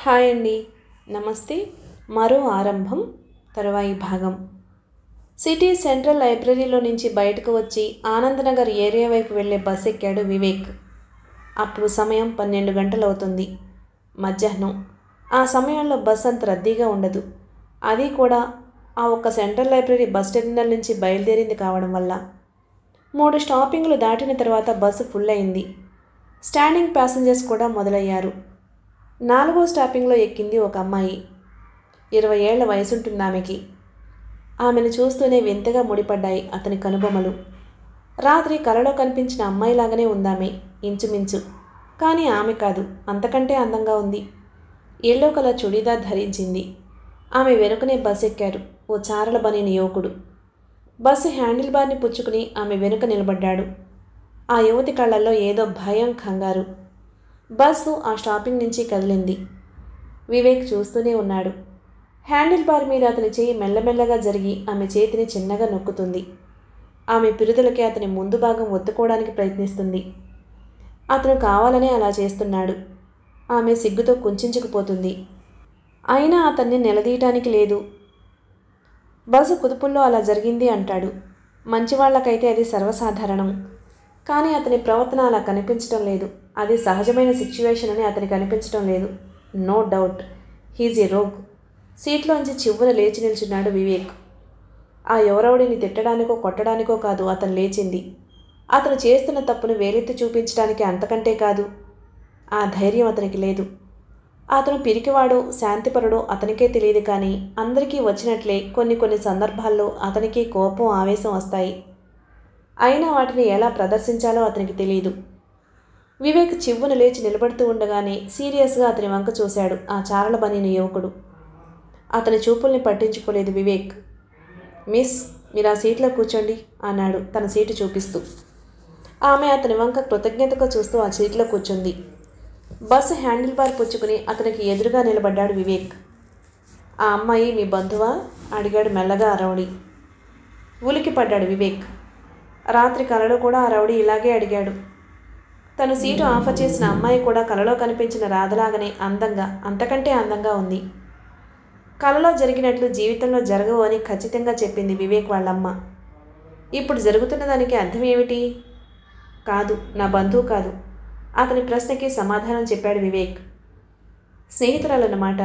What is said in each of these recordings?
Hi అండి నమస్తే మరో ఆరంభం తరువాయి భాగం సిటీ సెంట్రల్ లైబ్రరీలో నుంచి బయటకు వచ్చి ఆనందనగర్ ఏరియా వైపు వెళ్ళే బస్ ఎక్కాడు వివేక్ అప్పుడు సమయం పన్నెండు గంటలు అవుతుంది మధ్యాహ్నం ఆ సమయంలో బస్ అంత రద్దీగా ఉండదు అది కూడా ఆ ఒక్క సెంట్రల్ లైబ్రరీ బస్ టెర్మినల్ నుంచి బయలుదేరింది కావడం వల్ల మూడు స్టాపింగ్లు దాటిన తర్వాత బస్సు ఫుల్ అయింది స్టాండింగ్ ప్యాసింజర్స్ కూడా మొదలయ్యారు నాలుగో స్టాపింగ్లో ఎక్కింది ఒక అమ్మాయి ఇరవై ఏళ్ల వయసుంటుంది ఆమెకి ఆమెను చూస్తూనే వింతగా ముడిపడ్డాయి అతని కనుబొమలు రాత్రి కలలో కనిపించిన అమ్మాయిలాగానే ఉందామె ఇంచుమించు కానీ ఆమె కాదు అంతకంటే అందంగా ఉంది ఎల్లో కలర్ చుడీదార్ ధరించింది ఆమె వెనుకనే బస్ ఎక్కారు ఓ చారల బనిన యువకుడు బస్సు హ్యాండిల్ బార్ని పుచ్చుకుని ఆమె వెనుక నిలబడ్డాడు ఆ యువతి కళ్ళల్లో ఏదో భయం కంగారు బస్సు ఆ స్టాపింగ్ నుంచి కదిలింది వివేక్ చూస్తూనే ఉన్నాడు హ్యాండిల్ బార్ మీద అతని చేయి మెల్లమెల్లగా జరిగి ఆమె చేతిని చిన్నగా నొక్కుతుంది ఆమె పిరుదలకి అతని ముందు భాగం ఒత్తుకోవడానికి ప్రయత్నిస్తుంది అతను కావాలనే అలా చేస్తున్నాడు ఆమె సిగ్గుతో కుంచుకుపోతుంది అయినా అతన్ని నిలదీయటానికి లేదు బస్సు కుదుపుల్లో అలా జరిగింది అంటాడు మంచివాళ్లకైతే అది సర్వసాధారణం కానీ అతని ప్రవర్తన అలా కనిపించడం లేదు అది సహజమైన సిచ్యువేషన్ అని అతనికి అనిపించడం లేదు no doubt he's a rogue సీట్లోంచి చివ్వున లేచి నిల్చున్నాడు వివేక్ ఆ ఎవరవుడిని తిట్టడానికో కొట్టడానికో కాదు అతను లేచింది అతను చేస్తున్న తప్పును వేలెత్తి చూపించడానికి అంతకంటే కాదు ఆ ధైర్యం అతనికి లేదు అతను పిరికివాడో శాంతిపరుడో అతనికే తెలియదు కానీ అందరికీ వచ్చినట్లే కొన్ని కొన్ని సందర్భాల్లో అతనికి కోపం ఆవేశం వస్తాయి అయినా వాటిని ఎలా ప్రదర్శించాలో అతనికి తెలియదు వివేక్ చివ్వున లేచి నిలబడుతూ ఉండగానే సీరియస్గా అతని వంక చూశాడు ఆ చారల బనిన యువకుడు అతని చూపుల్ని పట్టించుకోలేదు వివేక్ మిస్ మీరు ఆ సీట్లో కూర్చోండి అన్నాడు తన సీటు చూపిస్తూ ఆమె అతని వంక కృతజ్ఞతగా చూస్తూ ఆ సీట్లో కూర్చుంది బస్సు హ్యాండిల్ బార్ పుచ్చుకుని అతనికి ఎదురుగా నిలబడ్డాడు వివేక్ ఆ అమ్మాయి మీ బంధువా అడిగాడు మెల్లగా ఆ రౌడీ ఉలికి పడ్డాడు వివేక్ రాత్రి కలలో కూడా ఆ రౌడీ ఇలాగే అడిగాడు తను సీటు ఆఫర్ చేసిన అమ్మాయి కూడా కలలో కనిపించిన రాధలాగానే అందంగా అంతకంటే అందంగా ఉంది కలలో జరిగినట్లు జీవితంలో జరగవు అని ఖచ్చితంగా చెప్పింది వివేక్ వాళ్ళమ్మ ఇప్పుడు జరుగుతున్న దానికి అర్థం ఏమిటి కాదు నా బంధువు కాదు అతని ప్రశ్నకి సమాధానం చెప్పాడు వివేక్ స్నేహితురాలన్నమాట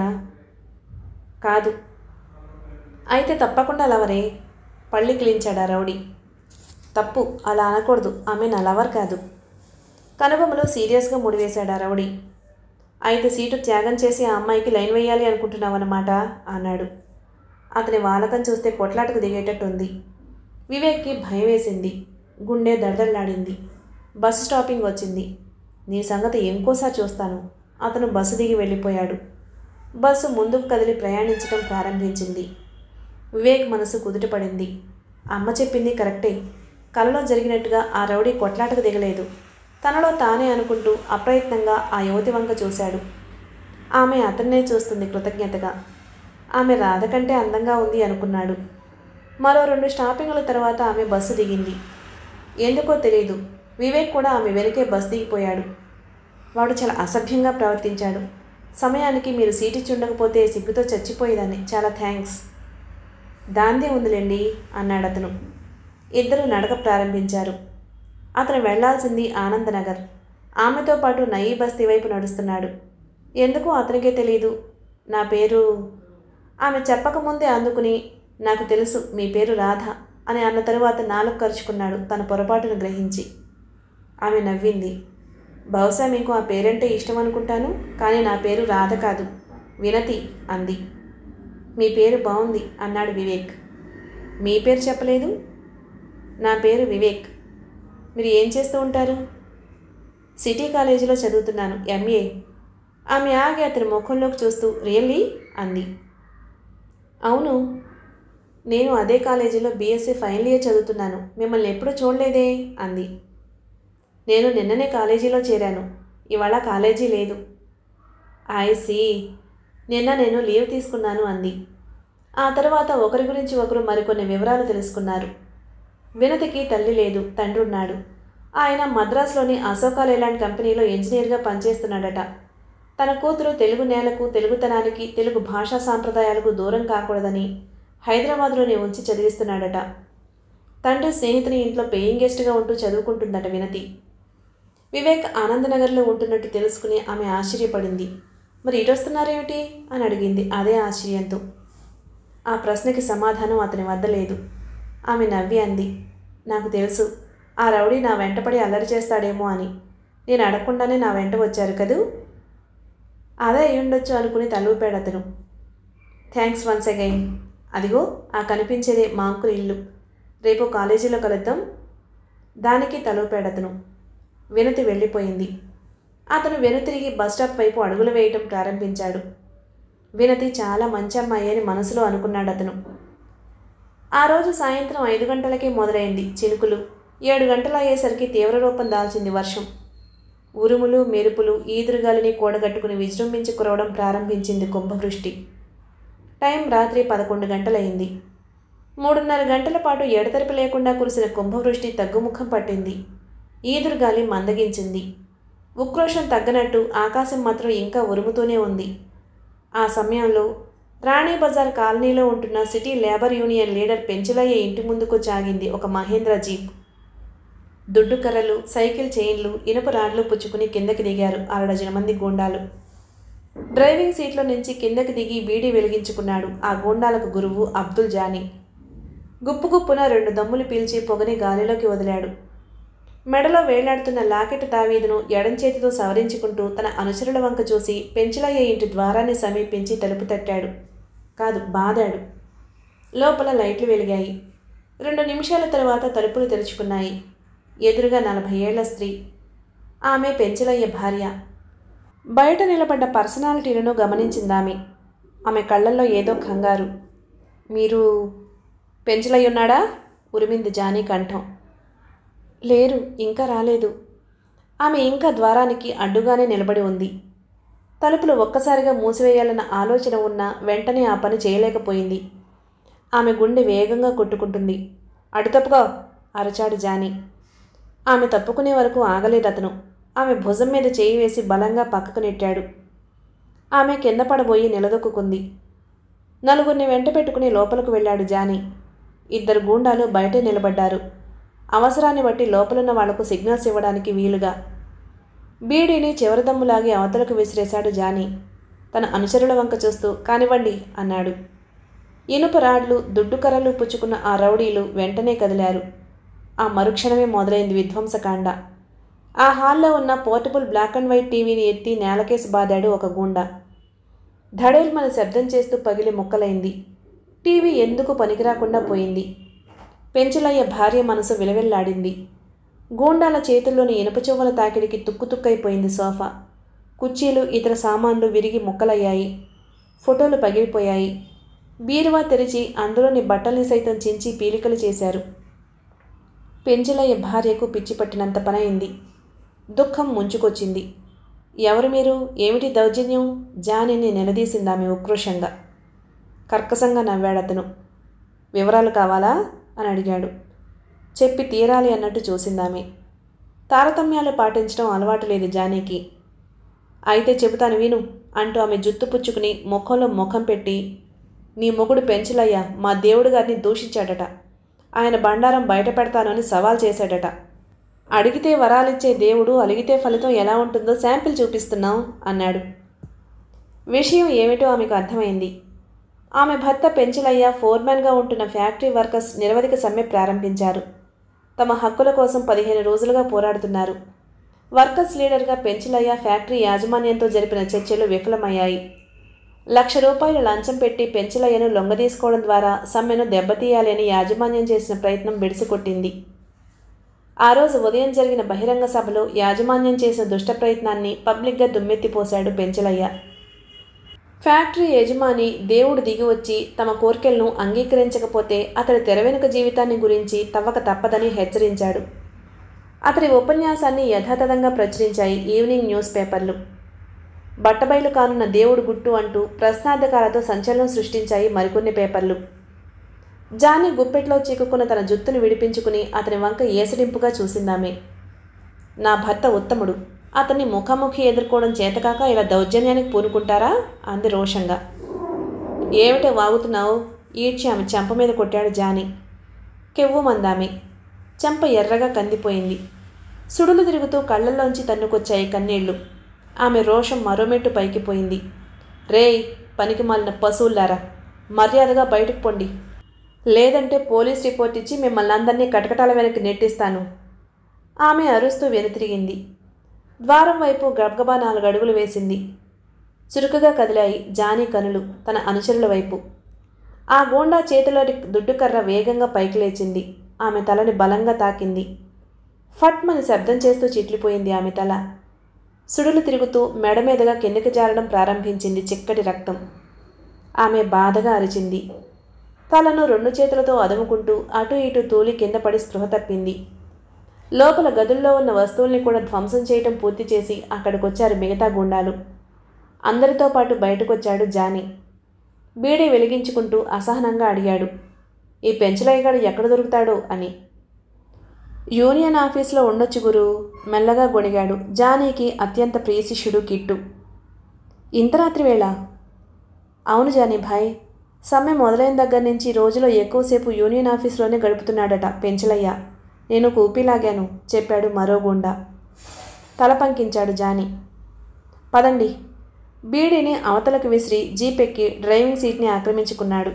కాదు అయితే తప్పకుండా లవరే పళ్ళి కిలించాడు ఆ రౌడీ తప్పు అలా అనకూడదు ఆమె నా లవర్ కాదు కనుబొమ్మలో సీరియస్గా ముడివేశాడు ఆ రౌడీ అయితే సీటు త్యాగం చేసి ఆ అమ్మాయికి లైన్ వేయాలి అనుకుంటున్నావన్నమాట అన్నాడు అతని వాలకం చూస్తే కొట్లాటకు దిగేటట్టుంది వివేక్కి భయం వేసింది గుండె దడదల్లాడింది బస్సు స్టాపింగ్ వచ్చింది నీ సంగతి ఇంకోసారి చూస్తాను అతను బస్సు దిగి వెళ్ళిపోయాడు బస్సు ముందుకు కదిలి ప్రయాణించడం ప్రారంభించింది వివేక్ మనసు కుదుటపడింది అమ్మ చెప్పింది కరెక్టే కలలో జరిగినట్టుగా ఆ రౌడీ కొట్లాటకు దిగలేదు తనలో తానే అనుకుంటూ అప్రయత్నంగా ఆ యువతి వంక చూశాడు ఆమె అతన్నే చూస్తుంది కృతజ్ఞతగా ఆమె రాధ కంటే అందంగా ఉంది అనుకున్నాడు మరో రెండు స్టాపింగ్ల తర్వాత ఆమె బస్సు దిగింది ఎందుకో తెలియదు వివేక్ కూడా ఆమె వెనుకే బస్ దిగిపోయాడు వాడు చాలా అసభ్యంగా ప్రవర్తించాడు సమయానికి మీరు సీటిచ్చి ఉండకపోతే సిగ్గుతో చచ్చిపోయేదాన్ని చాలా థ్యాంక్స్ దాందే ఉందిలేండి అన్నాడు అతను ఇద్దరు నడక ప్రారంభించారు అతను వెళ్లాల్సింది ఆనందనగర్ ఆమెతో పాటు నయీ బస్తీ వైపు నడుస్తున్నాడు ఎందుకో అతనికే తెలియదు నా పేరు ఆమె చెప్పకముందే అందుకుని నాకు తెలుసు మీ పేరు రాధ అని అన్న తరువాత నాలుగు ఖర్చుకున్నాడు తన పొరపాటును గ్రహించి ఆమె నవ్వింది బహుశా మీకు ఆ పేరంటే ఇష్టం అనుకుంటాను కానీ నా పేరు రాధ కాదు వినతి అంది మీ పేరు బాగుంది అన్నాడు వివేక్ మీ పేరు చెప్పలేదు నా పేరు వివేక్ మీరు ఏం చేస్తూ ఉంటారు సిటీ కాలేజీలో చదువుతున్నాను ఎంఏ ఆమె ఆగి అతని ముఖంలోకి చూస్తూ రియల్లీ అంది అవును నేను అదే కాలేజీలో బీఎస్సీ ఫైనల్ ఇయర్ చదువుతున్నాను మిమ్మల్ని ఎప్పుడూ చూడలేదే అంది నేను నిన్ననే కాలేజీలో చేరాను ఇవాళ కాలేజీ లేదు ఐసి నిన్న నేను లీవ్ తీసుకున్నాను అంది ఆ తర్వాత ఒకరి గురించి ఒకరు మరికొన్ని వివరాలు తెలుసుకున్నారు వినతికి తల్లి లేదు తండ్రి ఉన్నాడు ఆయన మద్రాసులోని అశోకా లేలాండ్ కంపెనీలో ఇంజనీర్గా పనిచేస్తున్నాడట తన కూతురు తెలుగు నేలకు తెలుగుతనానికి తెలుగు భాషా సాంప్రదాయాలకు దూరం కాకూడదని హైదరాబాద్లోనే ఉంచి చదివిస్తున్నాడట తండ్రి స్నేహితుని ఇంట్లో పేయింగ్ గెస్ట్గా ఉంటూ చదువుకుంటుందట వినతి వివేక్ ఆనందనగర్లో ఉంటున్నట్టు తెలుసుకుని ఆమె ఆశ్చర్యపడింది మరి ఇటు వస్తున్నారేమిటి అని అడిగింది అదే ఆశ్చర్యంతో ఆ ప్రశ్నకి సమాధానం అతని వద్ద లేదు ఆమె నవ్వి అంది నాకు తెలుసు ఆ రౌడీ నా వెంటపడి అల్లరి చేస్తాడేమో అని నేను అడగకుండానే నా వెంట వచ్చారు కదూ అదే అయ్యుండొచ్చు అనుకుని తలూపాడు అతను థ్యాంక్స్ వన్స్ అగైన్ అదిగో ఆ కనిపించేదే మా అంకుల్ ఇల్లు రేపు కాలేజీలో కలుద్దాం దానికి తలూపాడు అతను వినతి వెళ్ళిపోయింది అతను వెనుతిరిగి బస్టాప్ వైపు అడుగులు వేయటం ప్రారంభించాడు వినతి చాలా మంచి అమ్మాయి అని మనసులో అనుకున్నాడు అతను ఆ రోజు సాయంత్రం ఐదు గంటలకే మొదలైంది చినుకులు ఏడు గంటలు అయ్యేసరికి తీవ్ర రూపం దాల్చింది వర్షం ఉరుములు మెరుపులు ఈదురుగాలిని కూడగట్టుకుని విజృంభించి కురవడం ప్రారంభించింది కుంభవృష్టి టైం రాత్రి పదకొండు గంటలైంది మూడున్నర గంటల పాటు ఎడతెరపి లేకుండా కురిసిన కుంభవృష్టి తగ్గుముఖం పట్టింది ఈదురుగాలి మందగించింది ఉక్రోషం తగ్గనట్టు ఆకాశం మాత్రం ఇంకా ఉరుముతూనే ఉంది ఆ సమయంలో రాణి బజార్ కాలనీలో ఉంటున్న city labour union leader Penchalayya ఇంటి ముందుకు చాగింది ఒక మహేంద్ర జీప్ దుడ్డు కర్రలు సైకిల్ చైన్లు ఇనుప రాడ్లు పుచ్చుకుని కిందకి దిగారు అరడజన మంది గూండాలు డ్రైవింగ్ సీట్లో నుంచి కిందకి దిగి బీడీ వెలిగించుకున్నాడు ఆ గూండాలకు గురువు అబ్దుల్ జానీ గుప్పు గుప్పున రెండు దమ్ములు పీల్చి పొగని గాలిలోకి వదిలాడు మెడలో వేలాడుతున్న లాకెట్ తావీదును ఎడం చేతితో సవరించుకుంటూ తన అనుచరుల వంక చూసి పెంచులయ్య ఇంటి ద్వారాన్ని సమీపించి తలుపు తట్టాడు కాదు బాదాడు లోపల లైట్లు వెలిగాయి రెండు నిమిషాల తరువాత తలుపులు తెరుచుకున్నాయి ఎదురుగా నలభై ఏళ్ల స్త్రీ ఆమె పెంచులయ్య భార్య బయట నిలబడ్డ పర్సనాలిటీలను గమనించిందామె ఆమె కళ్ళల్లో ఏదో కంగారు మీరు పెంచులయ్య ఉన్నాడా ఉరిమింది జానీ కంఠం లేరు ఇంకా రాలేదు ఆమె ఇంకా ద్వారానికి అడ్డుగానే నిలబడి ఉంది తలుపులు ఒక్కసారిగా మూసివేయాలన్న ఆలోచన ఉన్న వెంటనే ఆ పని చేయలేకపోయింది ఆమె గుండె వేగంగా కొట్టుకుంటుంది అటు తప్పుకో అరచాడు జానీ ఆమె తప్పుకునే వరకు ఆగలేదు అతను ఆమె భుజం మీద చేయి వేసి బలంగా పక్కకు నెట్టాడు ఆమె కింద పడబోయి నిలదొక్కుంది నలుగురిని వెంట పెట్టుకుని లోపలికి వెళ్ళాడు జానీ ఇద్దరు గూండాలు బయటే నిలబడ్డారు అవసరాన్ని బట్టి లోపలున్న వాళ్లకు సిగ్నల్స్ ఇవ్వడానికి వీలుగా బీడీని చివరిదమ్ములాగి అవతలకు విసిరేశాడు జానీ తన అనుచరుల వంక చూస్తూ కానివ్వండి అన్నాడు ఇనుప రాడ్లు దుడ్డు కర్రలు పుచ్చుకున్న ఆ రౌడీలు వెంటనే కదిలారు ఆ మరుక్షణమే మొదలైంది విధ్వంసకాండ ఆ హాల్లో ఉన్న పోర్టబుల్ బ్లాక్ అండ్ వైట్ టీవీని ఎత్తి నేలకేసి బాదాడు ఒక గూండా ధడేల్మన శబ్దం చేస్తూ పగిలి ముక్కలైంది టీవీ ఎందుకు పనికిరాకుండా పోయింది పెంచులయ్య భార్య మనసు విలవెల్లాడింది గూండాల చేతుల్లోని ఇనుప చెవుల తాకిడికి తుక్కుతుక్కైపోయింది సోఫా కుర్చీలు ఇతర సామాన్లు విరిగి ముక్కలయ్యాయి ఫోటోలు పగిలిపోయాయి బీరువా తెరిచి అందులోని బట్టల్ని సైతం చించి పీలికలు చేశారు పెంచులయ్య భార్యకు పిచ్చి పట్టినంత పనైంది దుఃఖం ముంచుకొచ్చింది ఎవరు మీరు ఏమిటి దౌర్జన్యం జానిని నిలదీసిందామె ఉక్రోషంగా కర్కశంగా నవ్వాడతను వివరాలు కావాలా అని అడిగాడు చెప్పి తీరాలి అన్నట్టు చూసిందామె తారతమ్యాలు పాటించడం అలవాటు లేదు జానీకి అయితే చెబుతాను విను అంటూ ఆమె జుత్తు పుచ్చుకుని ముఖంలో ముఖం పెట్టి నీ మొగుడు పెంచులయ్యా మా దేవుడు గారిని దూషించాడట ఆయన బండారం బయట పెడతానని సవాల్ చేశాడట అడిగితే వరాలిచ్చే దేవుడు అలిగితే ఫలితం ఎలా ఉంటుందో శాంపిల్ చూపిస్తున్నాం అన్నాడు విషయం ఏమిటో ఆమెకు అర్థమైంది ఆమె భర్త పెంచులయ్య ఫోర్మ్యాన్గా ఉంటున్న ఫ్యాక్టరీ వర్కర్స్ నిరవధిక సమ్మె ప్రారంభించారు తమ హక్కుల కోసం పదిహేను రోజులుగా పోరాడుతున్నారు వర్కర్స్ లీడర్గా పెంచులయ్య ఫ్యాక్టరీ యాజమాన్యంతో జరిపిన చర్చలు విఫలమయ్యాయి లక్ష రూపాయల లంచం పెట్టి పెంచులయ్యను లొంగదీసుకోవడం ద్వారా సమ్మెను దెబ్బతీయాలి అని యాజమాన్యం చేసిన ప్రయత్నం బెడిసికొట్టింది ఆ రోజు ఉదయం జరిగిన బహిరంగ సభలో యాజమాన్యం చేసిన దుష్ట ప్రయత్నాన్ని పబ్లిక్గా దుమ్మెత్తిపోశాడు పెంచలయ్య ఫ్యాక్టరీ యజమాని దేవుడు దిగి వచ్చి తమ కోరికలను అంగీకరించకపోతే అతడి తెరవెనుక జీవితాన్ని గురించి తవ్వక తప్పదని హెచ్చరించాడు అతడి ఉపన్యాసాన్ని యథాతథంగా ప్రచురించాయి ఈవినింగ్ న్యూస్ పేపర్లు బట్టబయలు కానున్న దేవుడు గుట్టు అంటూ ప్రశ్నార్థకాలతో సంచలనం సృష్టించాయి మరికొన్ని పేపర్లు జానీ గుప్పెట్లో చిక్కుకున్న తన జుత్తును విడిపించుకుని అతని వంక ఏసడింపుగా చూసిందామె నా భర్త ఉత్తముడు అతన్ని ముఖాముఖి ఎదుర్కోవడం చేతకాక ఇలా దౌర్జన్యానికి పూనుకుంటారా అంది రోషంగా ఏమిటో వాగుతున్నావు ఈడ్చి ఆమె చెంప మీద కొట్టాడు జాని కెవ్వు మందామి చెంప ఎర్రగా కందిపోయింది సుడులు తిరుగుతూ కళ్ళల్లోంచి తన్నుకొచ్చాయి కన్నీళ్లు ఆమె రోషం మరో మెట్టు పైకి పోయింది రేయ్ పనికి మాలిన పశువులారా మర్యాదగా బయటకు పొండి లేదంటే పోలీస్ రిపోర్ట్ ఇచ్చి మిమ్మల్ని అందరినీ కటకటాల వెనక్కి నెట్టిస్తాను ఆమె అరుస్తూ వెనుతిరిగింది ద్వారం వైపు గబగబా నాలుగు అడుగులు వేసింది చురుకుగా కదిలాయి జానీ కనులు తన అనుచరుల వైపు ఆ గోండా చేతిలోని దుడ్డుకర్ర వేగంగా పైకి లేచింది ఆమె తలని బలంగా తాకింది ఫట్మని శబ్దం చేస్తూ చిట్లిపోయింది ఆమె తల సుడులు తిరుగుతూ మెడ మీదుగా కిందకి జారడం ప్రారంభించింది చిక్కటి రక్తం ఆమె బాధగా అరిచింది తలను రెండు చేతులతో అదుముకుంటూ అటు ఇటు తూలి కింద పడి స్పృహ తప్పింది లోపల గదుల్లో ఉన్న వస్తువుల్ని కూడా ధ్వంసం చేయటం పూర్తి చేసి అక్కడికొచ్చారు మిగతా గుండాలు అందరితో పాటు బయటకొచ్చాడు జానీ బీడీ వెలిగించుకుంటూ అసహనంగా అడిగాడు ఈ పెంచలయ్యగాడు ఎక్కడ దొరుకుతాడో అని యూనియన్ ఆఫీస్లో ఉండొచ్చు గురు మెల్లగా గొడిగాడు జానీకి అత్యంత ప్రియశిష్యుడు కిట్టు ఇంత రాత్రి వేళ అవును జానీ భాయ్ సమ్మె మొదలైన దగ్గర నుంచి రోజులో ఎక్కువసేపు యూనియన్ ఆఫీస్లోనే గడుపుతున్నాడట పెంచలయ్య నేను కూపీలాగాను చెప్పాడు మరో గుండా తల పంకించాడు జానీ పదండి బీడీని అవతలకు విసిరి జీపెక్కి డ్రైవింగ్ సీట్ని ఆక్రమించుకున్నాడు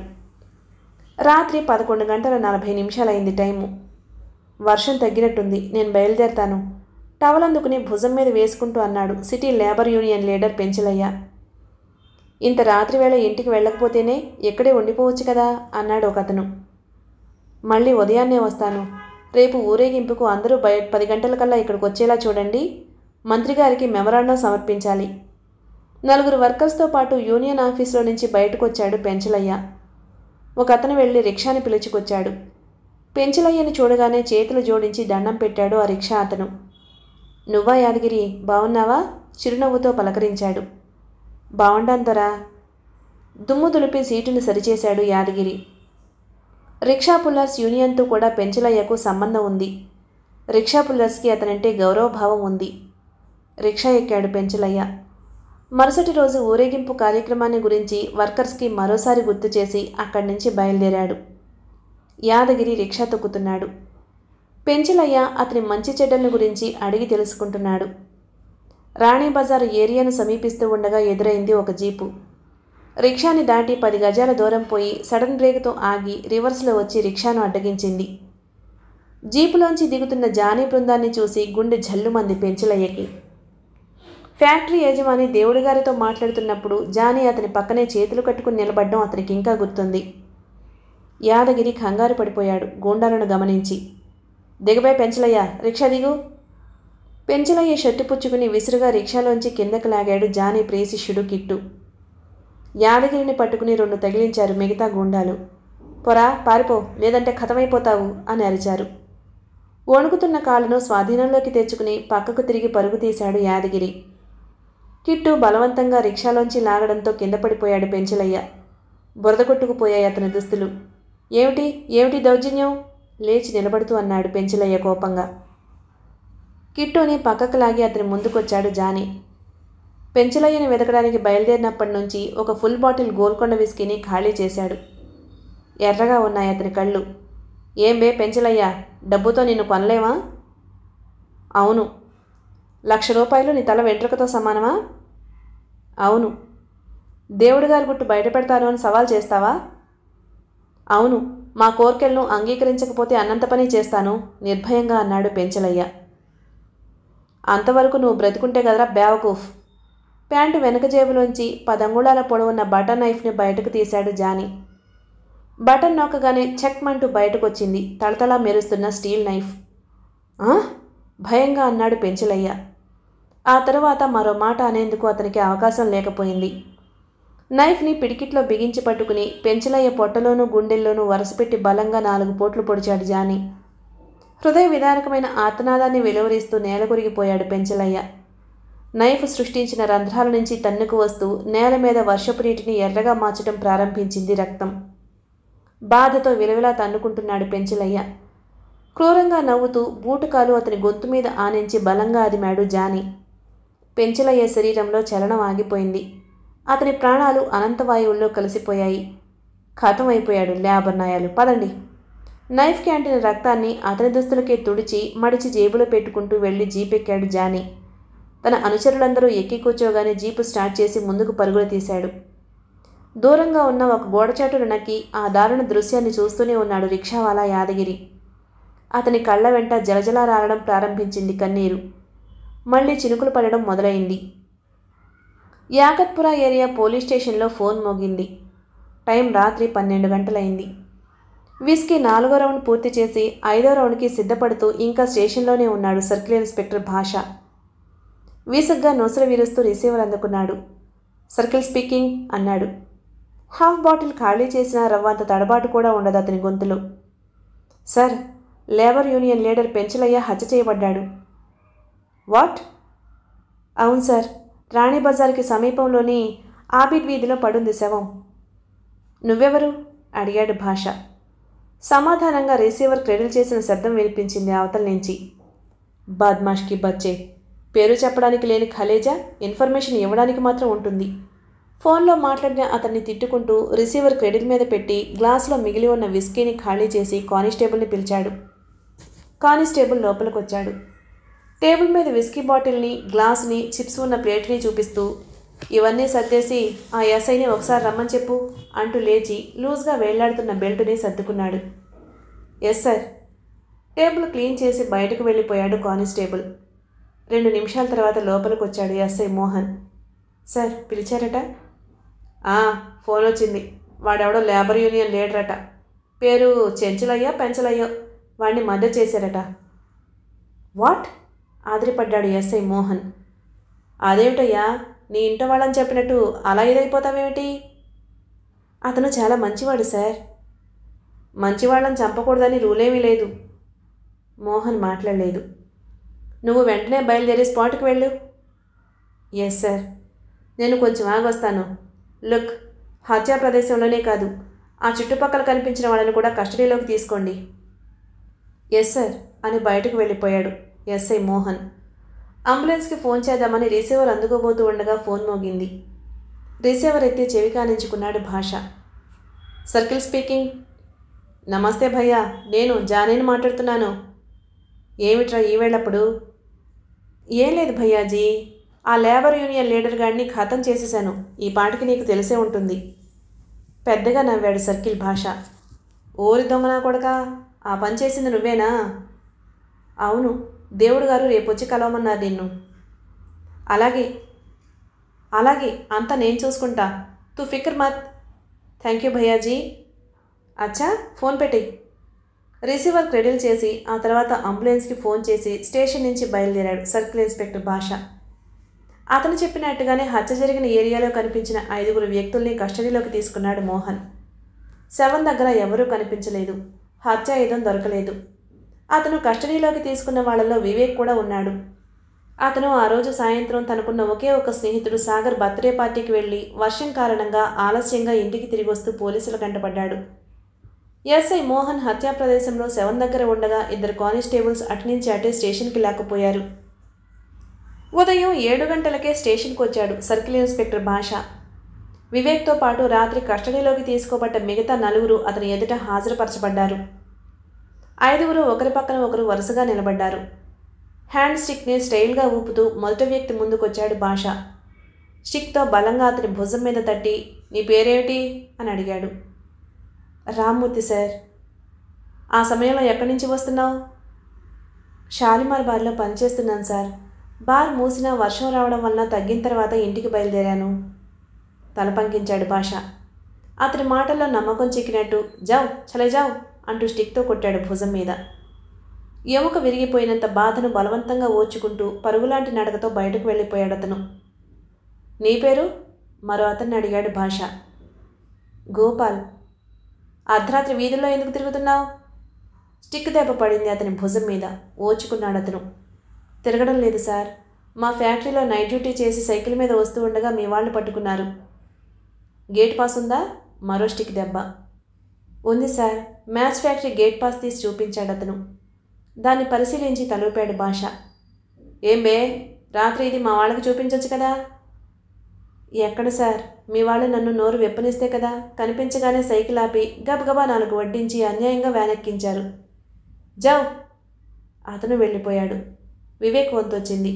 రాత్రి పదకొండు గంటల నలభై నిమిషాలైంది టైము వర్షం తగ్గినట్టుంది నేను బయలుదేరతాను టవల్ అందుకుని భుజం మీద వేసుకుంటూ అన్నాడు city labour union leader Penchalayya ఇంత రాత్రి వేళ ఇంటికి వెళ్ళకపోతేనే ఇక్కడే ఉండిపోవచ్చు కదా అన్నాడు ఒకతను మళ్ళీ ఉదయాన్నే వస్తాను రేపు ఊరేగింపుకు అందరూ బయ పది గంటలకల్లా ఇక్కడికి వచ్చేలా చూడండి మంత్రి గారికి మెమరాండం సమర్పించాలి నలుగురు వర్కర్స్తో పాటు యూనియన్ ఆఫీస్లో నుంచి బయటకు వచ్చాడు పెంచలయ్య ఒక అతను వెళ్ళి రిక్షాని పిలుచుకొచ్చాడు పెంచలయ్యని చూడగానే చేతులు జోడించి దండం పెట్టాడు ఆ రిక్షా అతను నువ్వా యాదగిరి బావున్నావా చిరునవ్వుతో పలకరించాడు బావుండాంతరా దుమ్ము దులిపి సీటును సరిచేశాడు యాదగిరి రిక్షా పుల్లర్స్ యూనియన్తో కూడా పెంచలయ్యకు సంబంధం ఉంది రిక్షా పుల్లర్స్కి అతనంటే గౌరవభావం ఉంది రిక్షా ఎక్కాడు పెంచలయ్య మరుసటి రోజు ఊరేగింపు కార్యక్రమాన్ని గురించి వర్కర్స్కి మరోసారి గుర్తు చేసి అక్కడి నుంచి బయలుదేరాడు యాదగిరి రిక్షా తొక్కుతున్నాడు పెంచలయ్య అతని మంచి చెడ్డల గురించి అడిగి తెలుసుకుంటున్నాడు రాణి బజార్ ఏరియాను సమీపిస్తూ ఉండగా ఎదురైంది ఒక జీపు రిక్షాని దాటి పది గజాల దూరం పోయి సడన్ బ్రేక్తో ఆగి రివర్స్లో వచ్చి రిక్షాను అడ్డగించింది జీపులోంచి దిగుతున్న జానీ బృందాన్ని చూసి గుండె జల్లుమంది పెంచలయ్యకి ఫ్యాక్టరీ యజమాని దేవుడి గారితో మాట్లాడుతున్నప్పుడు జానీ అతని పక్కనే చేతులు కట్టుకుని నిలబడ్డం అతనికి ఇంకా గుర్తుంది యాదగిరి కంగారు పడిపోయాడు గూండాలను గమనించి దిగబై పెంచలయ్య రిక్షా దిగు పెంచలయ్య షర్టు పుచ్చుకుని విసురుగా రిక్షాలోంచి కిందకు లాగాడు జానీ ప్రేసిష్యుడు కిట్టు యాదగిరిని పట్టుకుని రెండు తగిలించారు మిగతా గూండాలు పొరా పారిపో లేదంటే ఖతమైపోతావు అని అరిచారు వణుకుతున్న కాళ్ళను స్వాధీనంలోకి తెచ్చుకుని పక్కకు తిరిగి పరుగు తీశాడు యాదగిరి కిట్టు బలవంతంగా రిక్షాలోంచి లాగడంతో కింద పడిపోయాడు పెంచలయ్య బురద కొట్టుకుపోయాయి అతని దుస్తులు ఏమిటి ఏమిటి దౌర్జన్యం లేచి నిలబడుతూ అన్నాడు పెంచలయ్య కోపంగా కిట్టుని పక్కకు లాగి అతని ముందుకొచ్చాడు జానీ పెంచలయ్యని వెతకడానికి బయలుదేరినప్పటి నుంచి ఒక ఫుల్ బాటిల్ గోల్కొండ విస్కీని ఖాళీ చేశాడు ఎర్రగా ఉన్నాయి అతని కళ్ళు ఏం బే పెంచలయ్యా డబ్బుతో నిన్ను కొనలేవా అవును లక్ష రూపాయలు నీ తల వెంట్రుకతో సమానమా అవును దేవుడి గారి గుట్టు బయట పెడతాను అని సవాల్ చేస్తావా అవును మా కోర్కెలను అంగీకరించకపోతే అన్నంత పని చేస్తాను నిర్భయంగా అన్నాడు పెంచలయ్య అంతవరకు నువ్వు బ్రతుకుంటే కదరా బేవకూఫ్ ప్యాంటు వెనక జేబులోంచి పదంగుళాల పొడవున్న బటన్ నైఫ్ని బయటకు తీశాడు జానీ బటన్ నొక్కగానే చెక్ మంటూ బయటకొచ్చింది తళతళ మెరుస్తున్న స్టీల్ నైఫ్ "ఆ?" భయంగా అన్నాడు పెంచలయ్య ఆ తరువాత మరో మాట అనేందుకు అతనికి అవకాశం లేకపోయింది నైఫ్ని పిడికిట్లో బిగించి పట్టుకుని పెంచలయ్య పొట్టలోనూ గుండెల్లోనూ వరుసపెట్టి బలంగా నాలుగు పోట్లు పొడిచాడు జానీ హృదయ విదారకమైన ఆర్తనాదాన్ని వెలువరిస్తూ నేల కొరిగిపోయాడు పెంచలయ్య నైఫ్ సృష్టించిన రంధ్రాల నుంచి తన్నుకు వస్తూ నేల మీద వర్షపు నీటిని ఎర్రగా మార్చడం ప్రారంభించింది రక్తం బాధతో విలవిలా తన్నుకుంటున్నాడు పెంచలయ్య క్రూరంగా నవ్వుతూ బూటకాలు అతని గొంతు మీద ఆనించి బలంగా అదిమాడు జానీ పెంచలయ్యే శరీరంలో చలనం ఆగిపోయింది అతని ప్రాణాలు అనంతవాయువుల్లో కలిసిపోయాయి ఖతమైపోయాడు లేబర్నాయాలు పదండి నైఫ్ క్యాంటీన్ రక్తాన్ని అతని దుస్తులకే తుడిచి మడిచి జేబులో పెట్టుకుంటూ వెళ్ళి జీపెక్కాడు జానీ తన అనుచరులందరూ ఎక్కి కూర్చోగానే జీపు స్టార్ట్ చేసి ముందుకు పరుగులు తీశాడు దూరంగా ఉన్న ఒక గోడచాటును నక్కి ఆ దారుణ దృశ్యాన్ని చూస్తూనే ఉన్నాడు రిక్షావాలా యాదగిరి అతని కళ్ళ వెంట జలజల రాలడం ప్రారంభించింది కన్నీరు మళ్ళీ చినుకులు పడడం మొదలైంది యాకత్పుర ఏరియా పోలీస్ స్టేషన్లో ఫోన్ మోగింది టైం రాత్రి పన్నెండు గంటలైంది విస్కీ నాలుగో రౌండ్ పూర్తి చేసి ఐదో రౌండ్కి సిద్ధపడుతూ ఇంకా స్టేషన్లోనే ఉన్నాడు సర్కిల్ ఇన్స్పెక్టర్ భాష వీసగ్గా నొసరు విరుస్తూ రిసీవర్ అందుకున్నాడు సర్కిల్ స్పీకింగ్ అన్నాడు హాఫ్ బాటిల్ ఖాళీ చేసిన రవ్వంత తడబాటు కూడా ఉండదు అతని గొంతులో sir labour union leader Penchalayya హత్య చేయబడ్డాడు వాట్ అవును సార్ రాణి బజార్కి సమీపంలోని ఆబిద్ వీధిలో పడుంది శవం నువ్వెవరు అడిగాడు భాష సమాధానంగా రిసీవర్ క్రెడిల్ చేసిన శబ్దం వినిపించింది అవతల నుంచి బద్మాష్కి బచ్చే పేరు చెప్పడానికి లేని ఖలేజా ఇన్ఫర్మేషన్ ఇవ్వడానికి మాత్రం ఉంటుంది ఫోన్లో మాట్లాడిన అతన్ని తిట్టుకుంటూ రిసీవర్ క్రెడిట్ మీద పెట్టి గ్లాసులో మిగిలి ఉన్న విస్కీని ఖాళీ చేసి కానిస్టేబుల్ని పిలిచాడు కానిస్టేబుల్ లోపలికి వచ్చాడు టేబుల్ మీద విస్కీ బాటిల్ని గ్లాసుని చిప్స్ ఉన్న ప్లేట్ని చూపిస్తూ ఇవన్నీ సర్దేసి ఆ ఎస్ఐని ఒకసారి రమ్మని చెప్పు అంటూ లేచి లూజ్గా వేళ్లాడుతున్న బెల్టుని సర్దుకున్నాడు ఎస్ సార్ టేబుల్ క్లీన్ చేసి బయటకు వెళ్ళిపోయాడు కానిస్టేబుల్ రెండు నిమిషాల తర్వాత లోపలికి వచ్చాడు ఎస్ఐ మోహన్ సార్ పిలిచారట "ఆ, ఫోన్ వచ్చింది వాడెవడో లేబర్ యూనియన్ లీడర్ అట పేరు చెంచలయ్యో పెంచలయ్యో వాడిని మద్దతు చేశారట వాట్ ఆదిరిపడ్డాడు ఎస్ఐ మోహన్ అదేమిటయ్యా నీ ఇంట వాళ్ళని చెప్పినట్టు అలా ఇదైపోతావేమిటి అతను చాలా మంచివాడు సార్ మంచివాళ్ళని చంపకూడదని రూలేమీ లేదు మోహన్ మాట్లాడలేదు నువ్వు వెంటనే బయలుదేరి స్పాట్కి వెళ్ళు ఎస్ సార్ నేను కొంచెం ఆగొస్తాను లుక్ హత్యా ప్రదేశంలోనే కాదు ఆ చుట్టుపక్కల కనిపించిన వాళ్ళని కూడా కస్టడీలోకి తీసుకోండి ఎస్ సార్ అని బయటకు వెళ్ళిపోయాడు ఎస్ఐ మోహన్ అంబులెన్స్కి ఫోన్ చేద్దామని రిసీవర్ అందుకోబోతూ ఉండగా ఫోన్ మోగింది రిసీవర్ ఎత్తి చెవి కానించుకున్నాడు భాష సర్కిల్ స్పీకింగ్ నమస్తే భయ్యా నేను జానేని మాట్లాడుతున్నాను ఏమిట్రా ఈ వేళప్పుడు ఏం లేదు భయ్యాజీ ఆ లేబర్ యూనియన్ లీడర్ గాడిని ఖతం చేసేశాను ఈ పాటికి నీకు తెలిసే ఉంటుంది పెద్దగా నవ్వాడు సర్కిల్ భాష ఓరి దొంగనా కొడక ఆ పని చేసింది నువ్వేనా అవును దేవుడు గారు రేపొచ్చి కలవమన్నారు నిన్ను అలాగే అలాగే అంతా నేను చూసుకుంటా తూ ఫికర్ మత్ థ్యాంక్ యూ భయ్యాజీ అచ్చా ఫోన్ పెట్టి రిసీవర్ క్రెడిల్ చేసి ఆ తర్వాత అంబులెన్స్కి ఫోన్ చేసి స్టేషన్ నుంచి బయలుదేరాడు సర్కిల్ ఇన్స్పెక్టర్ భాష అతను చెప్పినట్టుగానే హత్య జరిగిన ఏరియాలో కనిపించిన ఐదుగురు వ్యక్తుల్ని కస్టడీలోకి తీసుకున్నాడు మోహన్ శవం దగ్గర ఎవరూ కనిపించలేదు హత్యాయుధం దొరకలేదు అతను కస్టడీలోకి తీసుకున్న వాళ్ళలో వివేక్ కూడా ఉన్నాడు అతను ఆ రోజు సాయంత్రం తనకున్న ఒకే ఒక స్నేహితుడు సాగర్ బర్త్డే పార్టీకి వెళ్ళి వర్షం కారణంగా ఆలస్యంగా ఇంటికి తిరిగి వస్తూ పోలీసుల కంటపడ్డాడు ఎస్ఐ మోహన్ హత్యా ప్రదేశంలో శవం దగ్గర ఉండగా ఇద్దరు కానిస్టేబుల్స్ అటు నుంచి అటే స్టేషన్కి లేకపోయారు ఉదయం ఏడు గంటలకే స్టేషన్కి వచ్చాడు సర్కిల్ ఇన్స్పెక్టర్ భాష వివేక్తో పాటు రాత్రి కస్టడీలోకి తీసుకోబడ్డ మిగతా నలుగురు అతని ఎదుట హాజరుపరచబడ్డారు ఐదుగురు ఒకరి పక్కన ఒకరు వరుసగా నిలబడ్డారు హ్యాండ్ స్టిక్ని స్టైల్గా ఊపుతూ మొదటి వ్యక్తి ముందుకొచ్చాడు భాష స్టిక్తో బలంగా అతని భుజం మీద తట్టి నీ పేరేమిటి అని అడిగాడు రామ్మూర్తి సార్ ఆ సమయంలో ఎక్కడి నుంచి వస్తున్నావు షాలిమార్ బార్లో పనిచేస్తున్నాను సార్ బార్ మూసినా వర్షం రావడం వలన తగ్గిన తర్వాత ఇంటికి బయలుదేరాను తల పంకించాడు భాష అతని మాటల్లో నమ్మకం చిక్కినట్టు జావ్ చలే జావ్ అంటూ స్టిక్తో కొట్టాడు భుజం మీద ఎముక విరిగిపోయినంత బాధను బలవంతంగా ఓర్చుకుంటూ పరుగులాంటి నడకతో బయటకు వెళ్ళిపోయాడు అతను నీ పేరు మరో అతన్ని అడిగాడు భాష గోపాల్ అర్ధరాత్రి వీధుల్లో ఎందుకు తిరుగుతున్నావు స్టిక్ దెబ్బ పడింది అతని భుజం మీద ఓచుకున్నాడు అతను తిరగడం లేదు సార్ మా ఫ్యాక్టరీలో నైట్ డ్యూటీ చేసి సైకిల్ మీద వస్తూ ఉండగా మీ వాళ్ళు పట్టుకున్నారు గేట్ పాస్ ఉందా మరో స్టిక్ దెబ్బ ఉంది sir match factory gate pass తీసి చూపించాడు అతను దాన్ని పరిశీలించి తలూపాడు భాష ఏం బే రాత్రి ఇది మా వాళ్ళకి చూపించవచ్చు కదా ఎక్కడ సార్ మీ వాళ్ళు నన్ను నోరు వెప్పనిస్తే కదా కనిపించగానే సైకిల్ ఆపి గబగబా నాలుగు వడ్డించి అన్యాయంగా వ్యానెక్కించారు జవ్ అతను వెళ్ళిపోయాడు వివేక్ వంతొచ్చింది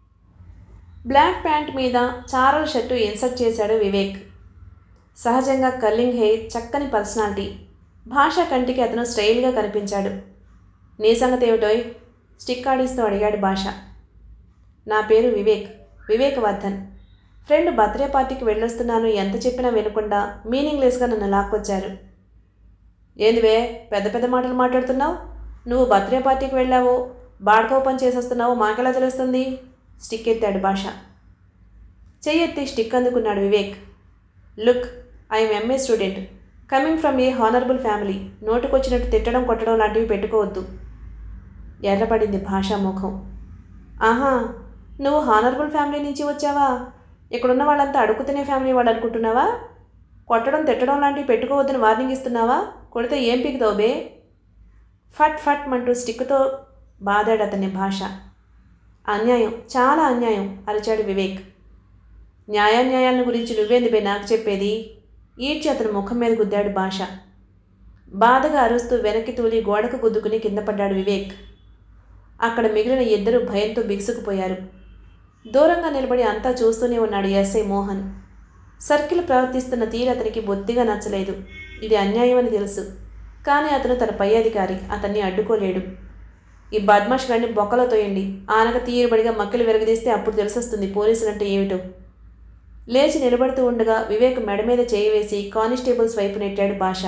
బ్లాక్ ప్యాంట్ మీద చారల్ షర్టు ఇన్సర్ట్ చేశాడు వివేక్ సహజంగా కర్లింగ్ హెయిర్ చక్కని పర్సనాలిటీ భాష కంటికి అతను స్టైల్గా కనిపించాడు నీ సంగతి ఏమిటోయ్ స్టిక్ ఆడిస్తూ అడిగాడు భాష నా పేరు వివేక్ వివేక్ వర్ధన్ ఫ్రెండ్ బర్త్డే పార్టీకి వెళ్ళొస్తున్నాను ఎంత చెప్పినా వినకుండా మీనింగ్లెస్గా నన్ను లాక్కొచ్చారు ఏందివే పెద్ద పెద్ద మాటలు మాట్లాడుతున్నావు నువ్వు బర్త్డే పార్టీకి వెళ్ళావు బాడకో పని చేసేస్తున్నావు మాకెలా తెలుస్తుంది స్టిక్ ఎత్తాడు భాష చెయ్యెత్తి స్టిక్ అందుకున్నాడు Vivek look I'm MA student coming from a honourable family నోటుకొచ్చినట్టు తిట్టడం కొట్టడం లాంటివి పెట్టుకోవద్దు ఎర్రపడింది భాషా ముఖం ఆహా నువ్వు హానరబుల్ ఫ్యామిలీ నుంచి వచ్చావా ఇక్కడున్న వాళ్ళంతా అడుగుతునే ఫ్యామిలీ వాళ్ళు అనుకుంటున్నావా కొట్టడం తిట్టడం లాంటివి పెట్టుకోవద్దని వార్నింగ్ ఇస్తున్నావా కొడితే ఏం పీకుతావు బే ఫట్ ఫట్ మంటూ స్టిక్తో బాదాడు అతని భాష అన్యాయం చాలా అన్యాయం అరిచాడు వివేక్ న్యాయాన్యాయాలను గురించి నువ్వేంది బే నాకు చెప్పేది ఈడ్చి అతని ముఖం మీద గుద్దాడు భాష బాధగా అరుస్తూ వెనక్కి తూలి గోడకు గుద్దుకుని కింద పడ్డాడు వివేక్ అక్కడ మిగిలిన ఇద్దరు భయంతో బిగుసుకుపోయారు దూరంగా నిలబడి అంతా చూస్తూనే ఉన్నాడు ఎస్ఐ మోహన్ సర్కిల్ ప్రవర్తిస్తున్న తీరు అతనికి బొత్తిగా నచ్చలేదు ఇది అన్యాయం అని తెలుసు కానీ అతను తన పై అధికారి అతన్ని అడ్డుకోలేడు ఈ బద్మాష్ గారిని బొక్కలో తోయండి ఆనక తీరుబడిగా మక్కలు వెరగదీస్తే అప్పుడు తెలిసొస్తుంది పోలీసులంటే ఏమిటో లేచి నిలబడుతూ ఉండగా వివేక్ మెడ మీద చేయి వేసి కానిస్టేబుల్స్ వైపు నెట్టాడు భాష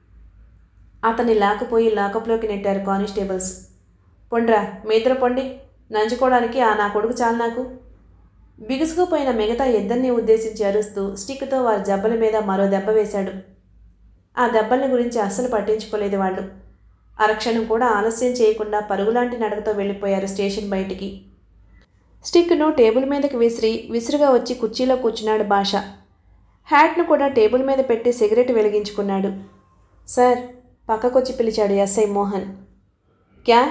అతన్ని లాక్కుపోయి లాకప్లోకి నెట్టారు కానిస్టేబుల్స్ పొండ్రా మీ ఇద్దరు పొండి నంచుకోవడానికి ఆ నా కొడుకు చాలు నాకు బిగుసుకుపోయిన మిగతా ఇద్దరిని ఉద్దేశించి అరుస్తూ స్టిక్తో వారి జబ్బల మీద మరో దెబ్బ వేశాడు ఆ దెబ్బల్ని గురించి అస్సలు పట్టించుకోలేదు వాళ్ళు అరక్షణం కూడా ఆలస్యం చేయకుండా పరుగులాంటి నడకతో వెళ్ళిపోయారు స్టేషన్ బయటికి స్టిక్ను టేబుల్ మీదకి విసిరి విసురుగా వచ్చి కుర్చీలో కూర్చున్నాడు భాష హ్యాట్ను కూడా టేబుల్ మీద పెట్టి సిగరెట్ వెలిగించుకున్నాడు సార్ పక్కకొచ్చి పిలిచాడు ఎస్ఐ మోహన్ క్యా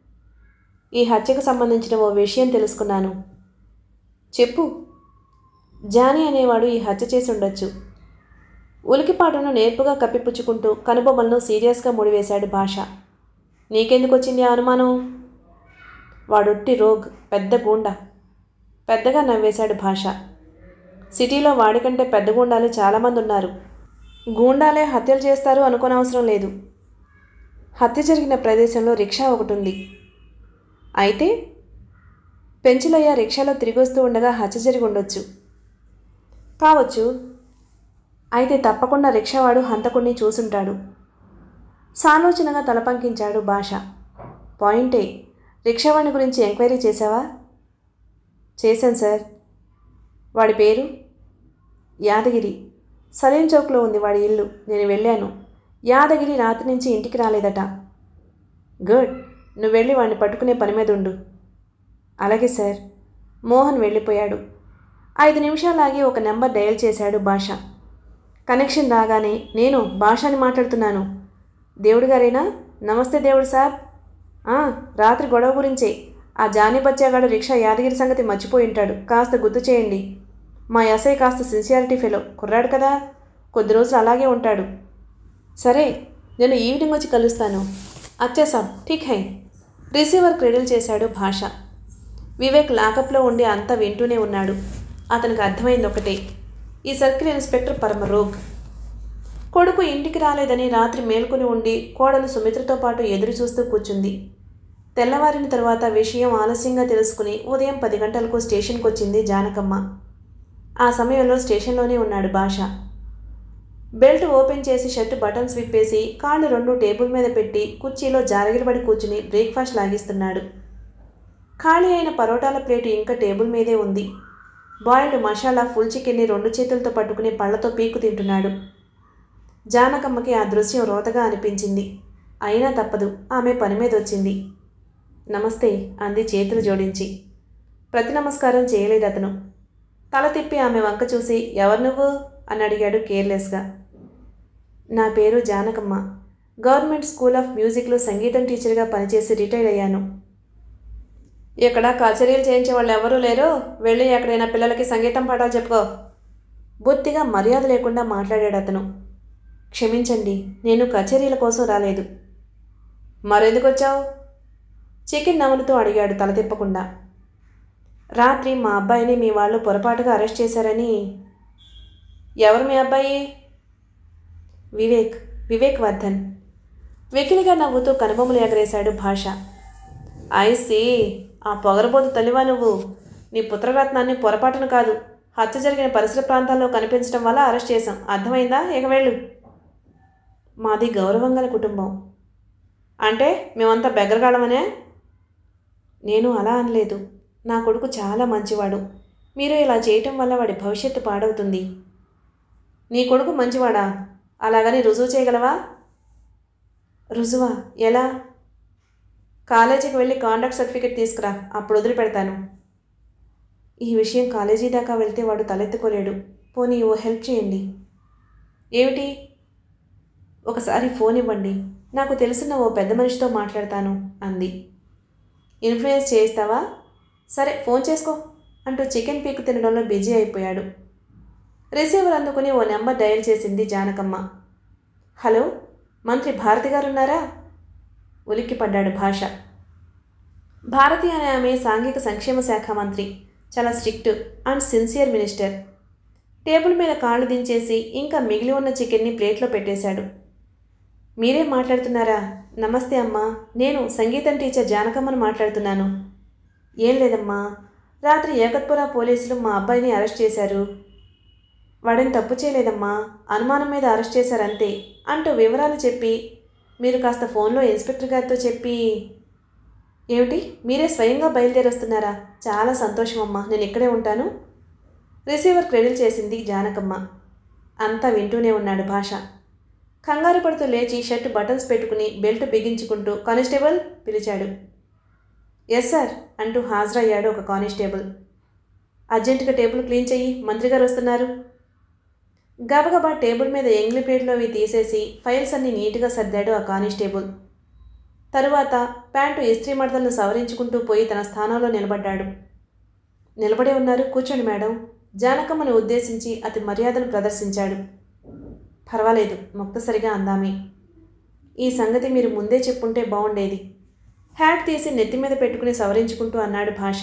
ఈ హత్యకు సంబంధించిన ఓ విషయం తెలుసుకున్నాను చెప్పు జానీ అనేవాడు ఈ హత్య చేసి ఉండొచ్చు ఉలికిపాటును నేర్పుగా కప్పిపుచ్చుకుంటూ కనుబొమ్మలను సీరియస్గా ముడివేశాడు భాష నీకెందుకు వచ్చింది ఆ అనుమానం వాడొట్టి రోగ్ పెద్ద గూండా పెద్దగా నవ్వేశాడు భాష సిటీలో వాడికంటే పెద్ద గూండాలు చాలామంది ఉన్నారు గూండాలే హత్యలు చేస్తారు అనుకోనవసరం లేదు హత్య జరిగిన ప్రదేశంలో రిక్షా ఒకటి ఉంది అయితే పెంచులయ్య రిక్షాలో తిరిగొస్తూ ఉండగా హత్య జరిగి ఉండొచ్చు కావచ్చు అయితే తప్పకుండా రిక్షావాడు హంతకుడిని చూసుంటాడు సాలోచనగా తలపంకించాడు భాష పాయింటే రిక్షావాణి గురించి ఎంక్వైరీ చేశావా చేశాను సార్ వాడి పేరు యాదగిరి సలీం చౌక్లో ఉంది వాడి ఇల్లు నేను వెళ్ళాను యాదగిరి రాత్రి నుంచి ఇంటికి రాలేదట గుడ్ నువ్వు వెళ్ళి వాడిని పట్టుకునే పని మీద ఉండు అలాగే సార్ మోహన్ వెళ్ళిపోయాడు ఐదు నిమిషాలాగి ఒక నెంబర్ డయల్ చేశాడు భాష కనెక్షన్ రాగానే నేను భాషని మాట్లాడుతున్నాను దేవుడు గారేనా నమస్తే దేవుడు సార్ "ఆ, రాత్రి గొడవ గురించే ఆ జానీ బచ్చాగాడు రిక్షా యాదగిరి సంగతి మర్చిపోయి ఉంటాడు కాస్త గుర్తు చేయండి మా ఎస్ఐ కాస్త సిన్సియారిటీ ఫెలో కుర్రాడు కదా కొద్ది రోజులు అలాగే ఉంటాడు సరే నేను ఈవినింగ్ వచ్చి కలుస్తాను అచ్చా సాబ్ ఠీక్ హై రిసీవర్ క్రెడిల్ చేశాడు భాష వివేక్ లాకప్లో ఉండి అంతా వింటూనే ఉన్నాడు అతనికి అర్థమైంది ఒకటే ఈ సర్కిల్ ఇన్స్పెక్టర్ పరమ రోగ్ కొడుకు ఇంటికి రాలేదని రాత్రి మేల్కొని ఉండి కోడలు సుమిత్రతో పాటు ఎదురు చూస్తూ కూర్చుంది తెల్లవారిన తర్వాత విషయం ఆలస్యంగా తెలుసుకుని ఉదయం పది గంటలకు స్టేషన్కి వచ్చింది జానకమ్మ ఆ సమయంలో స్టేషన్లోనే ఉన్నాడు భాష బెల్ట్ ఓపెన్ చేసి షర్టు బటన్స్ విప్పేసి కాళ్ళు రెండు టేబుల్ మీద పెట్టి కుర్చీలో జారగిలబడి కూర్చుని బ్రేక్ఫాస్ట్ లాగిస్తున్నాడు ఖాళీ అయిన పరోటాల ప్లేటు ఇంకా టేబుల్ మీదే ఉంది బాయిల్డ్ మసాలా ఫుల్ చికెన్ని రెండు చేతులతో పట్టుకుని పళ్ళతో పీకు తింటున్నాడు జానకమ్మకి ఆ దృశ్యం రోతగా అనిపించింది అయినా తప్పదు ఆమె పని మీద వచ్చింది నమస్తే అంది చేతులు జోడించి ప్రతి నమస్కారం చేయలేదు అతను తల తిప్పి ఆమె వంక చూసి ఎవరు నువ్వు అని అడిగాడు కేర్లెస్గా నా పేరు జానకమ్మ గవర్నమెంట్ స్కూల్ ఆఫ్ మ్యూజిక్లో సంగీతం టీచర్గా పనిచేసి రిటైర్ అయ్యాను ఇక్కడ కచేరీలు చేయించే వాళ్ళు ఎవరూ లేరు వెళ్ళి ఎక్కడైనా పిల్లలకి సంగీతం పాఠాలు చెప్పుకో బొత్తిగా మర్యాద లేకుండా మాట్లాడాడు అతను క్షమించండి నేను కచేరీల కోసం రాలేదు మరెందుకు వచ్చావు చికెన్ నవ్వులతో అడిగాడు తల తిప్పకుండా రాత్రి మా అబ్బాయిని మీ వాళ్ళు పొరపాటుగా అరెస్ట్ చేశారని ఎవరు మీ అబ్బాయి వివేక్ వివేక్ వర్ధన్ వెకిలిగా నవ్వుతూ కనుబొమ్మలు ఎగరేశాడు భాష ఐసి ఆ పొగరబోతు తల్లివా నువ్వు నీ పుత్రరత్నాన్ని పొరపాటును కాదు హత్య జరిగిన పరిసర ప్రాంతాల్లో కనిపించడం వల్ల అరెస్ట్ చేశాం అర్థమైందా ఇక వెళ్ళు మాది గౌరవం గల కుటుంబం అంటే మేమంతా బెగ్గరగాళ్ళమనే నేను అలా అనలేదు నా కొడుకు చాలా మంచివాడు మీరు ఇలా చేయటం వల్ల వాడి భవిష్యత్తు పాడవుతుంది నీ కొడుకు మంచివాడా అలాగని రుజువు చేయగలవా రుజువా ఎలా కాలేజీకి వెళ్ళి కాండక్ట్ సర్టిఫికేట్ తీసుకురా అప్పుడు వదిలిపెడతాను ఈ విషయం కాలేజీ దాకా వెళ్తే వాడు తలెత్తుకోలేడు పోనీ ఓ హెల్ప్ చేయండి ఏమిటి ఒకసారి ఫోన్ ఇవ్వండి నాకు తెలిసిన ఓ పెద్ద మనిషితో మాట్లాడతాను అంది ఇన్ఫ్లుయెన్స్ చేయిస్తావా సరే ఫోన్ చేసుకో అంటూ చికెన్ పీక్ తినడంలో బిజీ అయిపోయాడు రిసీవర్ అందుకుని ఓ నెంబర్ డయల్ చేసింది జానకమ్మ హలో మంత్రి భారతి గారు ఉన్నారా ఉలిక్కిపడ్డాడు భాష భారతి అనే ఆమె సాంఘిక సంక్షేమ శాఖ మంత్రి చాలా strict and sincere minister table మీద కాళ్ళు దించేసి ఇంకా మిగిలి ఉన్న చికెన్ని ప్లేట్లో పెట్టేశాడు మీరే మాట్లాడుతున్నారా నమస్తే అమ్మా నేను సంగీతం టీచర్ జానకమ్మను మాట్లాడుతున్నాను ఏం లేదమ్మా రాత్రి ఏకత్పుర పోలీసులు మా అబ్బాయిని అరెస్ట్ చేశారు వాడిని తప్పు చేయలేదమ్మా అనుమానం మీద అరెస్ట్ చేశారంతే అంటూ వివరాలు చెప్పి మీరు కాస్త ఫోన్లో ఇన్స్పెక్టర్ గారితో చెప్పి ఏమిటి మీరే స్వయంగా బయలుదేరి వస్తున్నారా చాలా సంతోషం అమ్మా నేను ఇక్కడే ఉంటాను రిసీవర్ క్రెడిల్ చేసింది జానకమ్మ అంతా వింటూనే ఉన్నాడు భాష కంగారు పడుతూ లేచి షర్ట్ బటన్స్ పెట్టుకుని బెల్ట్ బిగించుకుంటూ కానిస్టేబుల్ పిలిచాడు ఎస్ సార్ అంటూ హాజరయ్యాడు ఒక కానిస్టేబుల్ అర్జెంటుగా టేబుల్ క్లీన్ చెయ్యి మంత్రి గారు వస్తున్నారు గబగబా టేబుల్ మీద ఎంగిలి ప్లేట్లో అవి తీసేసి ఫైల్స్ అన్ని నీట్గా సర్దాడు ఆ కానిస్టేబుల్ తరువాత ప్యాంటు ఇస్త్రీ మడతలను సవరించుకుంటూ పోయి తన స్థానంలో నిలబడ్డాడు నిలబడే ఉన్నారు కూర్చోండి మేడం జానకమ్మను ఉద్దేశించి అతి మర్యాదను ప్రదర్శించాడు పర్వాలేదు ముక్తసరిగా అందామే ఈ సంగతి మీరు ముందే చెప్పుంటే బాగుండేది హ్యాట్ తీసి నెత్తి మీద పెట్టుకుని సవరించుకుంటూ అన్నాడు భాష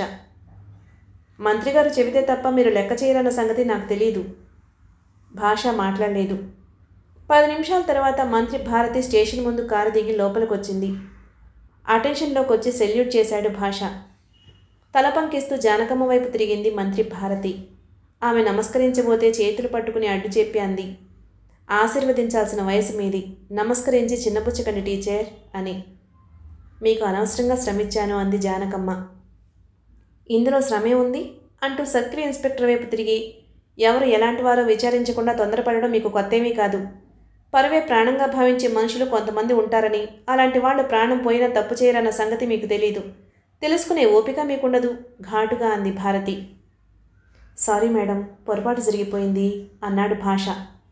మంత్రి గారు చెబితే తప్ప మీరు లెక్క చేయరన్న సంగతి నాకు తెలియదు భాష మాట్లాడలేదు పది నిమిషాల తర్వాత మంత్రి భారతి స్టేషన్ ముందు కారు దిగి లోపలికి వచ్చింది అటెన్షన్లోకి వచ్చి సెల్యూట్ చేశాడు భాష తల పంకిస్తూ జానకమ్మ వైపు తిరిగింది మంత్రి భారతి ఆమె నమస్కరించబోతే చేతులు పట్టుకుని అడ్డు చెప్పి అంది ఆశీర్వదించాల్సిన వయసు మీది నమస్కరించి చిన్నపుచ్చకండి టీచర్ అని మీకు అనవసరంగా శ్రమించాను అంది జానకమ్మ ఇందులో శ్రమే ఉంది అంటూ సర్కిల్ ఇన్స్పెక్టర్ వైపు తిరిగి ఎవరు ఎలాంటి వారో విచారించకుండా తొందరపడడం మీకు కొత్తేమీ కాదు పరువే ప్రాణంగా భావించే మనుషులు కొంతమంది ఉంటారని అలాంటి వాళ్ళు ప్రాణం పోయినా తప్పు చేయరన్న సంగతి మీకు తెలీదు తెలుసుకునే ఓపిక మీకుండదు ఘాటుగా అంది భారతి సారీ మేడం పొరపాటు జరిగిపోయింది అన్నాడు భాష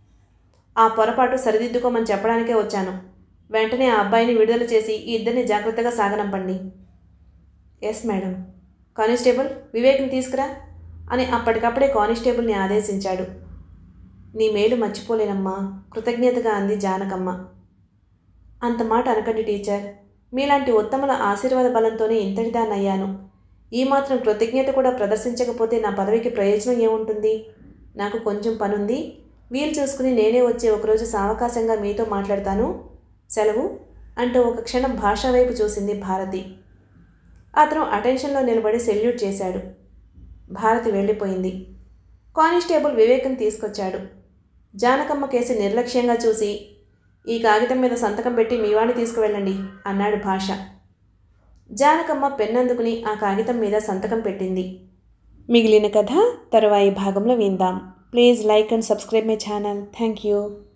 ఆ పొరపాటు సరిదిద్దుకోమని చెప్పడానికే వచ్చాను వెంటనే ఆ అబ్బాయిని విడుదల చేసి ఈ ఇద్దరిని జాగ్రత్తగా సాగనంపండి ఎస్ మేడం కానిస్టేబుల్ వివేక్ని తీసుకురా అని అప్పటికప్పుడే కానిస్టేబుల్ని ఆదేశించాడు నీ మేలు మర్చిపోలేనమ్మా కృతజ్ఞతగా అంది జానకమ్మ అంత మాట అనకండి టీచర్ మీలాంటి ఉత్తముల ఆశీర్వాద బలంతోనే ఇంతటిదాన్నయ్యాను ఈ మాత్రం కృతజ్ఞత కూడా ప్రదర్శించకపోతే నా పదవికి ప్రయోజనం ఏముంటుంది నాకు కొంచెం పనుంది వీలు చూసుకుని నేనే వచ్చే ఒకరోజు సావకాశంగా మీతో మాట్లాడతాను సెలవు అంటూ ఒక క్షణం భాష వైపు చూసింది భారతి అతను అటెన్షన్లో నిలబడి సెల్యూట్ చేశాడు భారతి వెళ్ళిపోయింది కానిస్టేబుల్ వివేకం తీసుకొచ్చాడు జానకమ్మ కేసు నిర్లక్ష్యంగా చూసి ఈ కాగితం మీద సంతకం పెట్టి మీ వాడిని తీసుకువెళ్ళండి అన్నాడు భాష జానకమ్మ పెన్నందుకుని ఆ కాగితం మీద సంతకం పెట్టింది మిగిలిన కథ తరువాయి భాగంలో విందాం please like and subscribe my channel thank you